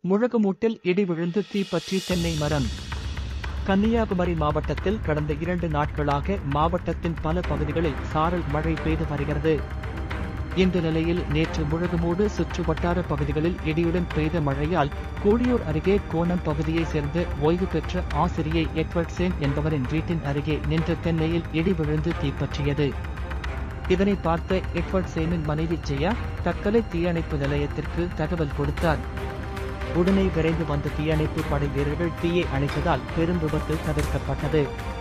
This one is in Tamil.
முழகுமூட்டில் இடி விழுந்து தீப்பற்றி தென்னை மரம் கன்னியாகுமரி மாவட்டத்தில் கடந்த இரண்டு நாட்களாக மாவட்டத்தின் பல பகுதிகளில் சாரல் மழை பெய்து வருகிறது இந்த நிலையில் நேற்று முழகுமூடு சுற்று வட்டார பகுதிகளில் இடியுடன் பெய்த மழையால் கூடியூர் அருகே கோணம் பகுதியைச் சேர்ந்த ஓய்வு பெற்ற ஆசிரியை எட்வர்ட் சேன் என்பவரின் வீட்டின் அருகே நின்ற தென்னையில் இடி விழுந்து தீப்பற்றியது இதனை பார்த்த எட்வர்ட் சேனின் மனைவி ஜெயா தக்கலை தீயணைப்பு நிலையத்திற்கு தகவல் கொடுத்தார் உடனே விரைந்து வந்த தீயணைப்பு படை வீரர்கள் தீயை அணைத்ததால் பெரும் விபத்து தவிர்க்கப்பட்டது